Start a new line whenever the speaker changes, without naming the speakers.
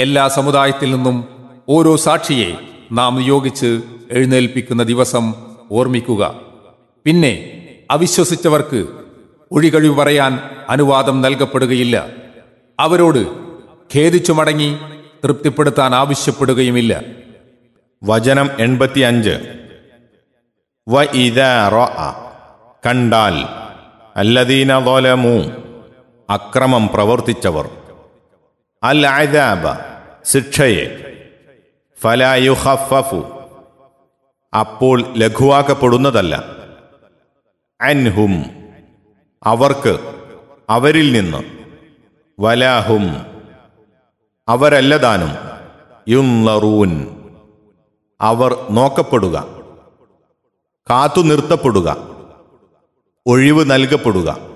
എല്ലാ സമുദായത്തിൽ നിന്നും ഓരോ സാക്ഷിയെ നാം നിയോഗിച്ച് എഴുന്നേൽപ്പിക്കുന്ന ദിവസം ഓർമ്മിക്കുക പിന്നെ അവിശ്വസിച്ചവർക്ക് ഒഴികഴിവ് പറയാൻ അനുവാദം നൽകപ്പെടുകയില്ല അവരോട് ഖേദിച്ചു മടങ്ങി തൃപ്തിപ്പെടുത്താൻ ആവശ്യപ്പെടുകയുമില്ല
വചനം എൺപത്തിയഞ്ച് വ ഇത കണ്ടാൽ അല്ലദീന ظلموا അക്രമം പ്രവർത്തിച്ചവർ അൽ അദാബ ശിക്ഷയെ ഫലായുഹഫു അപ്പോൾ ലഘുവാക്കപ്പെടുന്നതല്ല അൻഹും അവർക്ക് അവരിൽ നിന്ന് വലാഹും അവരല്ലതാനും യുൻലറൂൻ അവർ നോക്കപ്പെടുക കാത്തു നിർത്തപ്പെടുക ഒഴിവ് നൽകപ്പെടുക